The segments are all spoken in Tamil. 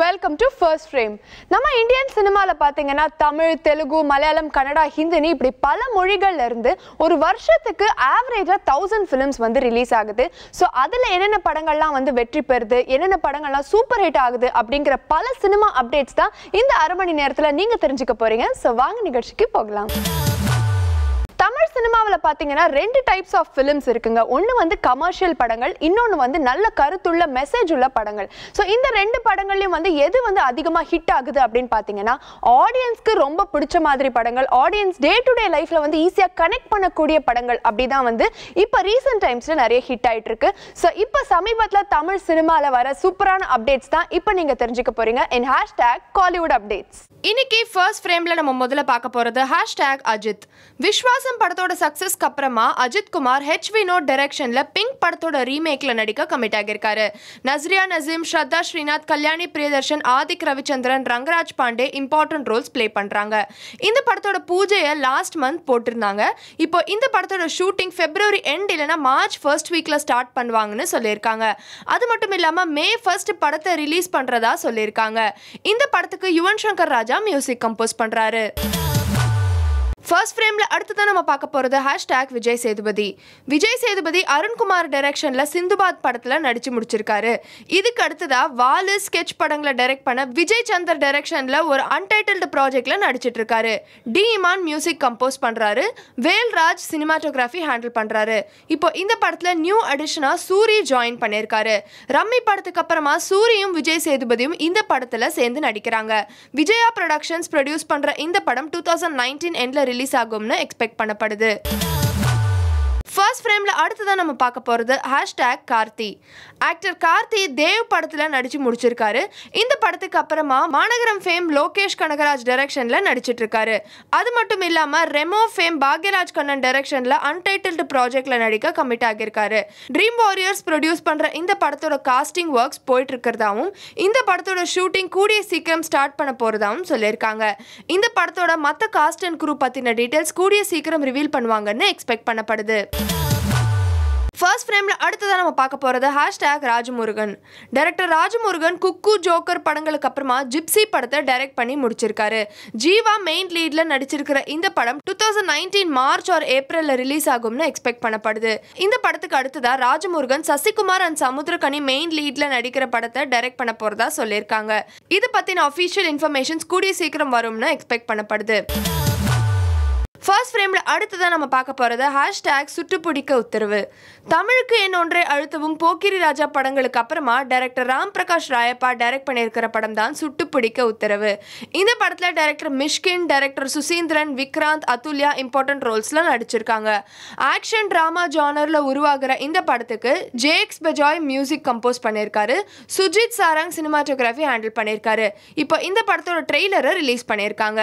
வெல்கம் டு ஃபர்ஸ்ட் ஃப்ரேம் நம்ம இந்தியன் சினிமாவில் பார்த்தீங்கன்னா தமிழ் தெலுங்கு மலையாளம் கன்னடா ஹிந்தினி இப்படி பல மொழிகள்ல இருந்து ஒரு வருஷத்துக்கு ஆவரேஜாக தௌசண்ட் ஃபிலிம்ஸ் வந்து ரிலீஸ் ஆகுது ஸோ அதில் என்னென்ன படங்கள்லாம் வந்து வெற்றி பெறுது என்னென்ன படங்கள்லாம் சூப்பர் ஹிட் ஆகுது அப்படிங்கிற பல சினிமா அப்டேட்ஸ் தான் இந்த அரை மணி நேரத்தில் நீங்கள் தெரிஞ்சுக்க போறீங்க ஸோ வாங்க நிகழ்ச்சிக்கு போகலாம் தமிழ் சினிமாவில் பார்த்தீங்கன்னா ரெண்டு டைப்ஸ் ஆஃப் ஃபிலிம்ஸ் இருக்குங்க ஒன்று வந்து கமர்ஷியல் படங்கள் இன்னொன்று வந்து நல்ல கருத்துள்ள மெசேஜ் உள்ள படங்கள் ஸோ இந்த ரெண்டு படங்கள்லையும் வந்து எது வந்து அதிகமாக ஹிட் ஆகுது அப்படின்னு பார்த்தீங்கன்னா ஆடியன்ஸ்க்கு ரொம்ப பிடிச்ச மாதிரி படங்கள் ஆடியன்ஸ் டே டு டே லைஃப்பில் வந்து ஈஸியாக கனெக்ட் பண்ணக்கூடிய படங்கள் அப்படி தான் வந்து இப்போ ரீசெண்ட் டைம்ஸில் நிறைய ஹிட் ஆயிட்டு இருக்கு ஸோ இப்போ சமீபத்தில் தமிழ் சினிமாவில் வர சூப்பரான அப்டேட்ஸ் தான் இப்போ நீங்கள் தெரிஞ்சுக்க போறீங்க இன் ஹேஷ்டேக் காலிவுட் அப்டேட்ஸ் இன்னைக்கு ஃபர்ஸ்ட் ஃப்ரேம்ல நம்ம முதல்ல பார்க்க போறது ஹேஷ்டேக் அஜித் விஸ்வாசம் படத்தோட சக்சஸ்க்கு அப்புறமா அஜித் குமார் ஹெச் வினோட் டைரக்ஷன்ல பிங்க் படத்தோட ரீமேக்ல நடிக்க கமிட் ஆகியிருக்காரு Nazriya Nazim Shraddha Srinath Kalyani Priyadarshan Adhik Ravichandran Rangaraj Pandey important roles play பண்றாங்க இந்த படத்தோட பூஜையை லாஸ்ட் மந்த் போட்டிருந்தாங்க இப்போ இந்த படத்தோட ஷூட்டிங் பிப்ரவரி எண்ட் இல்லைன்னா மார்ச் ஃபர்ஸ்ட் வீக்ல ஸ்டார்ட் பண்ணுவாங்கன்னு சொல்லியிருக்காங்க அது மட்டும் இல்லாம மே ஃபர்ஸ்ட் படத்தை ரிலீஸ் பண்றதா சொல்லியிருக்காங்க இந்த படத்துக்கு யுவன் சங்கர் ராஜா மியூசிக் கம்போஸ் பண்றாரு ஃபர்ஸ்ட் ஃப்ரேம்ல அடுத்ததான் நம்ம பார்க்க போறது ஹேஷ்டேக் விஜய் சேதுபதி விஜய் சேதுபதி அருண்குமார் டைரக்ஷன்ல சிந்துபாத் படத்துல நடிச்சு முடிச்சிருக்காரு இதுக்கு அடுத்ததா வாலு ஸ்கெட்ச் படங்களை டைரக்ட் பண்ண விஜய் சந்தர் டைரக்ஷன்ல ஒரு அன்டைட்டில்டு ப்ராஜெக்ட்ல நடிச்சிட்டு இருக்காரு டி இமான் மியூசிக் கம்போஸ் பண்றாரு வேல்ராஜ் சினிமாட்டோகிராஃபி ஹேண்டில் பண்றாரு இப்போ இந்த படத்துல நியூ அடிஷனா சூரி ஜாயின் பண்ணியிருக்காரு ரம்மி படத்துக்கு அப்புறமா சூரியும் விஜய் சேதுபதியும் இந்த படத்துல சேர்ந்து நடிக்கிறாங்க விஜயா ப்ரொடக்ஷன்ஸ் ப்ரொடியூஸ் பண்ற இந்த படம் டூ தௌசண்ட் நைன்டீன் எண்ட்ல ரிலீஸ் ஆகும்னு எக்ஸ்பெக்ட் பண்ணப்படுது ஃபர்ஸ்ட் ஃப்ரேம்ல அடுத்ததான் நம்ம பார்க்க போறது ஹேஷ்டேக் கார்த்தி ஆக்டர் கார்த்தி தேவ் படத்துல நடிச்சு முடிச்சிருக்காரு இந்த படத்துக்கு அப்புறமா மாநகரம் ஃபேம் லோகேஷ் கனகராஜ் டைரக்ஷன்ல நடிச்சிட்டு இருக்காரு அது மட்டும் இல்லாம ரெமோ ஃபேம் பாக்யராஜ் கண்ணன் டைரக்ஷன்ல அன்டைட்டில்டு ப்ராஜெக்ட்ல நடிக்க கமிட் ஆகியிருக்காரு ட்ரீம் வாரியர்ஸ் ப்ரொடியூஸ் பண்ற இந்த படத்தோட காஸ்டிங் ஒர்க்ஸ் போயிட்டு இருக்கிறதாவும் இந்த படத்தோட ஷூட்டிங் கூடிய சீக்கிரம் ஸ்டார்ட் பண்ண போறதாவும் சொல்லியிருக்காங்க இந்த படத்தோட மற்ற காஸ்ட் அண்ட் குரூப் பத்தின டீடைல்ஸ் கூடிய சீக்கிரம் ரிவீல் பண்ணுவாங்கன்னு எக்ஸ்பெக்ட் பண்ணப்படுது ஃபர்ஸ்ட் ஃப்ரேமில் அடுத்ததாக நம்ம பார்க்க போகிறது hashtag Rajamurugan director Rajamurugan Cuckoo Joker படங்களுக்கு அப்புறமா ஜிப்சி படத்தை டைரக்ட் பண்ணி முடிச்சிருக்காரு ஜீவா மெயின் லீடில் நடிச்சிருக்கிற இந்த படம் two thousand nineteen March or ஏப்ரலில் ரிலீஸ் ஆகும்னு எக்ஸ்பெக்ட் பண்ணப்படுது இந்த படத்துக்கு அடுத்ததாக ராஜமுருகன் சசிகுமார் அண்ட் சமுத்திரகனி மெயின் லீடில் நடிக்கிற படத்தை டைரக்ட் பண்ண போகிறதா சொல்லியிருக்காங்க இது பற்றின அஃபீஷியல் இன்ஃபர்மேஷன்ஸ் கூடிய சீக்கிரம் வரும்னு எக்ஸ்பெக்ட் பண்ணப்படுது ஃபர்ஸ்ட் ஃப்ரேமில் அடுத்ததான் நம்ம பார்க்க போகிறது ஹேஷ்டேக் சுட்டுப்பிடிக்க உத்தரவு தமிழுக்கு என் ஒன்றை அழுத்தவும் போக்கிரி ராஜா படங்களுக்கு அப்புறமா டைரக்டர் ராம் பிரகாஷ் ராயப்பா டைரக்ட் பண்ணியிருக்கிற படம் தான் சுட்டுப்பிடிக்க உத்தரவு இந்த படத்தில் director Mysskin director Suseenthiran Vikranth Athulya important ரோல்ஸில் நடிச்சிருக்காங்க ஆக்ஷன் ட்ராமா ஜானரில் உருவாகிற இந்த படத்துக்கு ஜேக்ஸ் பெஜாய் மியூசிக் கம்போஸ் பண்ணியிருக்காரு சுஜித் சாராங் சினிமாட்டோகிராஃபி ஹேண்டில் பண்ணியிருக்காரு இப்போ இந்த படத்தோட ட்ரெய்லரை ரிலீஸ் பண்ணியிருக்காங்க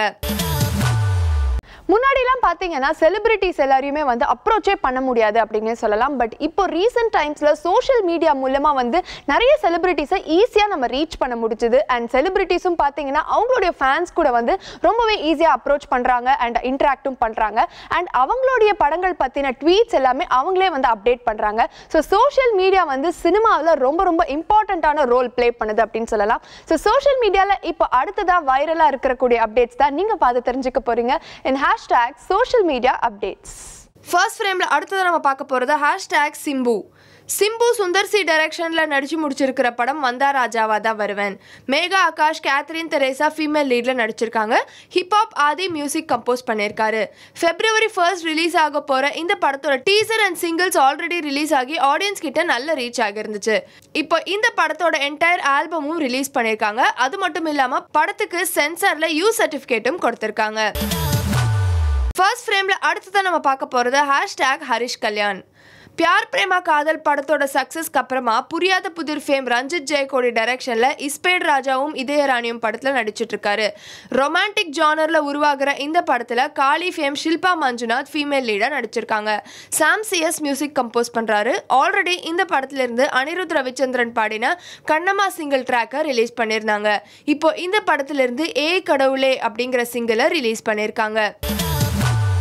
முன்னாடிலாம் பார்த்தீங்கன்னா செலிபிரிட்டிஸ் எல்லாரையுமே வந்து அப்ரோச்சே பண்ண முடியாது அப்படின்னு சொல்லலாம் பட் இப்போ ரீசெண்ட் டைம்ஸில் சோஷியல் மீடியா மூலமாக வந்து நிறைய செலிபிரிட்டிஸை ஈஸியாக நம்ம ரீச் பண்ண முடிச்சுது அண்ட் செலிபிரிட்டிஸும் பார்த்தீங்கன்னா அவங்களுடைய ஃபேன்ஸ் கூட வந்து ரொம்பவே ஈஸியாக அப்ரோச் பண்ணுறாங்க அண்ட் இன்ட்ராக்டும் பண்ணுறாங்க அண்ட் அவங்களுடைய படங்கள் பற்றின ட்வீட்ஸ் எல்லாமே அவங்களே வந்து அப்டேட் பண்ணுறாங்க ஸோ சோஷியல் மீடியா வந்து சினிமாவில் ரொம்ப ரொம்ப இம்பார்ட்டண்ட்டான ரோல் ப்ளே பண்ணுது அப்படின்னு சொல்லலாம் ஸோ சோஷியல் மீடியாவில் இப்போ அடுத்ததாக வைரலாக இருக்கக்கூடிய அப்டேட்ஸ் தான் நீங்கள் பார்த்து தெரிஞ்சுக்க போகிறீங்க in hashtag social media updates first ஃப்ரேமில் அடுத்தது நம்ம பார்க்க போகிறது ஹேஷ்டேக் சிம்பு சிம்பு சுந்தர்சி டைரக்ஷனில் நடிச்சு முடிச்சிருக்கிற படம் வந்தா ராஜாவா தான் வருவேன் மேகா ஆகாஷ் கேத்ரின் தெரேசா ஃபீமேல் லீடில் நடிச்சிருக்காங்க ஹிப்ஹாப் ஆதி மியூசிக் கம்போஸ் பண்ணியிருக்காரு ஃபெப்ரவரி ஃபர்ஸ்ட் ரிலீஸ் ஆக போகிற இந்த படத்தோட teaser and singles already release ஆகி ஆடியன்ஸ் கிட்ட நல்ல ரீச் ஆகிருந்துச்சு இப்போ இந்த படத்தோட என்டையர் ஆல்பமும் ரிலீஸ் பண்ணியிருக்காங்க அது மட்டும் இல்லாமல் படத்துக்கு சென்சாரில் யூ சர்டிஃபிகேட்டும் கொடுத்துருக்காங்க ஃபர்ஸ்ட் ஃப்ரேமில் அடுத்ததான் நம்ம பார்க்க போகிறது ஹேஷ்டேக் ஹரிஷ் கல்யாண் பியார் பிரேமா காதல் படத்தோட சக்ஸஸ்க்கு அப்புறமா புரியாத புதிர் ஃபேம் ரஞ்சித் ஜெயக்கோடி டைரக்ஷனில் இஸ்பேட் ராஜாவும் இதயராணியும் படத்தில் நடிச்சிட்டு இருக்காரு ரொமான்டிக் ஜானரில் உருவாகிற இந்த படத்தில் காளி ஃபேம் ஷில்பா மஞ்சுநாத் ஃபீமேல் லீடாக நடிச்சிருக்காங்க சாம் சிஎஸ் மியூசிக் கம்போஸ் பண்ணுறாரு ஆல்ரெடி இந்த படத்திலிருந்து அனிருத் ரவிச்சந்திரன் பாடின கண்ணம்மா சிங்கிள் ட்ராக்கை ரிலீஸ் பண்ணியிருந்தாங்க இப்போ இந்த படத்திலிருந்து ஏ கடவுளே அப்படிங்கிற சிங்கிளை ரிலீஸ் பண்ணியிருக்காங்க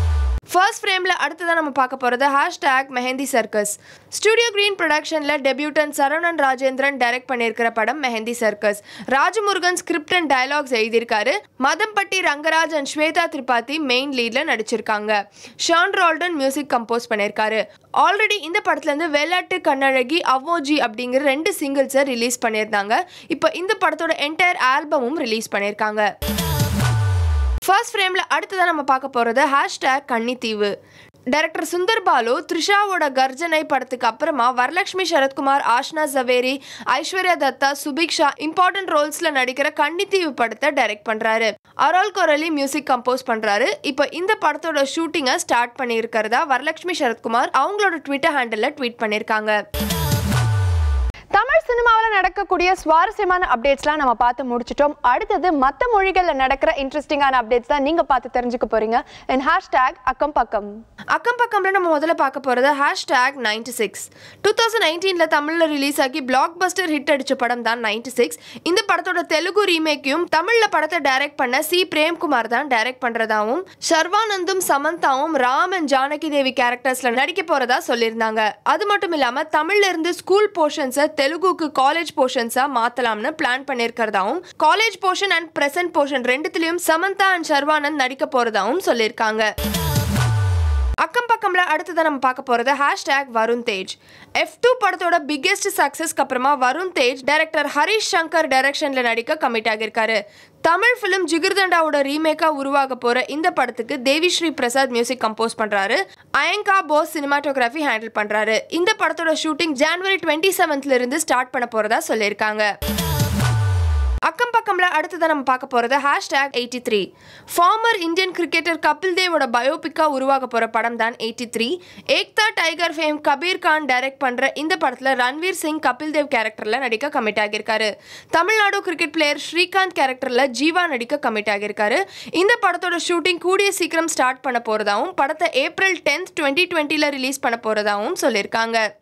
ஃபர்ஸ்ட் ஃப்ரேமில் அடுத்ததான் நம்ம பார்க்க போகிறது hashtag Mehandi circus studio green ப்ரொடக்ஷனில் டெபியூட்டன் சரவணன் ராஜேந்திரன் டைரக்ட் பண்ணியிருக்கிற படம் Mehandi circus Rajamurugan script and dialogues எழுதியிருக்காரு மதம்பட்டி ரங்கராஜ் அண்ட் ஸ்வேதா திரிபாதி மெயின் லீடில் நடிச்சிருக்காங்க ஷான் ரால்டன் மியூசிக் கம்போஸ் பண்ணியிருக்காரு ஆல்ரெடி இந்த படத்துலேருந்து வெள்ளாட்டு கண்ணழகி அவ்வோஜி அப்படிங்கிற ரெண்டு சிங்கிள்ஸை ரிலீஸ் பண்ணியிருந்தாங்க இப்போ இந்த படத்தோட என்டையர் ஆல்பமும் ரிலீஸ் பண்ணியிருக்காங்க ஃபர்ஸ்ட் ஃப்ரேமில் அடுத்ததான் நம்ம பார்க்க போகிறது ஹேஷ்டேக் கன்னித்தீவு டைரக்டர் சுந்தர் பாலு த்ரிஷாவோட கர்ஜனை படத்துக்கு அப்புறமா வரலட்சுமி சரத்குமார் ஆஷ்னா ஜவேரி ஐஸ்வர்யா தத்தா சுபிக்ஷா இம்பார்ட்டன்ட் ரோல்ஸில் நடிக்கிற கன்னித்தீவு படத்தை டைரக்ட் பண்ணுறாரு அரோல் கொரலி மியூசிக் கம்போஸ் பண்ணுறாரு இப்போ இந்த படத்தோட ஷூட்டிங்கை ஸ்டார்ட் பண்ணியிருக்கிறதா வரலட்சுமி சரத்குமார் அவங்களோட ட்விட்டர் ஹேண்டலில் ட்வீட் பண்ணியிருக்காங்க தமிழ் சினிமாவில் நடக்கக்கூடிய சுவாரஸ்யமான அப்டேட்ஸ்லாம் நம்ம பார்த்து முடிச்சிட்டோம் அடுத்தது மற்ற மொழிகளில் நடக்கிற இன்ட்ரெஸ்டிங்கான அப்டேட்ஸ் தான் நீங்கள் பார்த்து தெரிஞ்சுக்க போறீங்க என் ஹேஷ்டேக் அக்கம் பக்கம் அக்கம் பக்கம்ல நம்ம முதல்ல பார்க்க போகிறது hashtag ninety six two thousand நைன்டீனில் தமிழில் ரிலீஸ் ஆகி பிளாக் பஸ்டர் ஹிட் அடிச்ச படம் தான் நைன்டி சிக்ஸ் இந்த படத்தோட தெலுங்கு ரீமேக்கையும் தமிழில் படத்தை டைரக்ட் பண்ண சி பிரேம்குமார் தான் டைரக்ட் பண்ணுறதாவும் சர்வானந்தும் சமந்தாவும் ராம் அண்ட் ஜானகி தேவி கேரக்டர்ஸில் நடிக்க போகிறதா சொல்லியிருந்தாங்க அது மட்டும் இல்லாமல் தமிழ்ல இருந்து ஸ்கூல் போர்ஷன்ஸை தெலுங்குக்கு காலேஜ் போர்ஷன்ஸாக மாற்றலாம்னு பிளான் பண்ணியிருக்கிறதாவும் college portion and present portion ரெண்டுத்துலேயும் சமந்தா அண்ட் சர்வானந்த் நடிக்க போகிறதாவும் சொல்லியிருக்காங்க அக்கம் பக்கம்ல அடுத்ததான் நம்ம பார்க்க போறது hashtag Varun Tej F two படத்தோட பிக்கெஸ்ட் சக்சஸ்க்கு அப்புறமா வருண் தேஜ் டைரக்டர் ஹரிஷ் சங்கர் டைரக்ஷன்ல நடிக்க கமிட் ஆகியிருக்காரு தமிழ் ஃபிலிம் ஜிகிர்தண்டாவோட ரீமேக்கா உருவாக போற இந்த படத்துக்கு தேவிஸ்ரீ பிரசாத் மியூசிக் கம்போஸ் பண்றாரு அயங்கா போஸ் சினிமாட்டோகிராஃபி ஹேண்டில் பண்றாரு இந்த படத்தோட ஷூட்டிங் ஜனவரி டுவெண்ட்டி செவன்த்ல இருந்து ஸ்டார்ட் பண்ண போறதா சொல்லியிருக்காங்க அக்கம் பக்கம்ல அடுத்ததான் நம்ம பார்க்க போறது hashtag eighty three farmer Indian cricketer Kapil தேவோட பயோபிக்கா உருவாக போற படம் தான் eighty three Ekta tiger fame Kabir Khan direct பண்ற இந்த படத்துல ரன்வீர் சிங் கபில் தேவ் கேரக்டர்ல நடிக்க commit ஆகியிருக்காரு Tamil Nadu cricket player Srikanth கேரக்டர்ல ஜீவா நடிக்க கமிட் ஆகியிருக்காரு இந்த படத்தோட ஷூட்டிங் கூடிய சீக்கிரம் ஸ்டார்ட் பண்ண போறதாவும் படத்தை ஏப்ரல் டென்த் டுவெண்ட்டி டுவெண்ட்டில ரிலீஸ் பண்ண போறதாவும் சொல்லியிருக்காங்க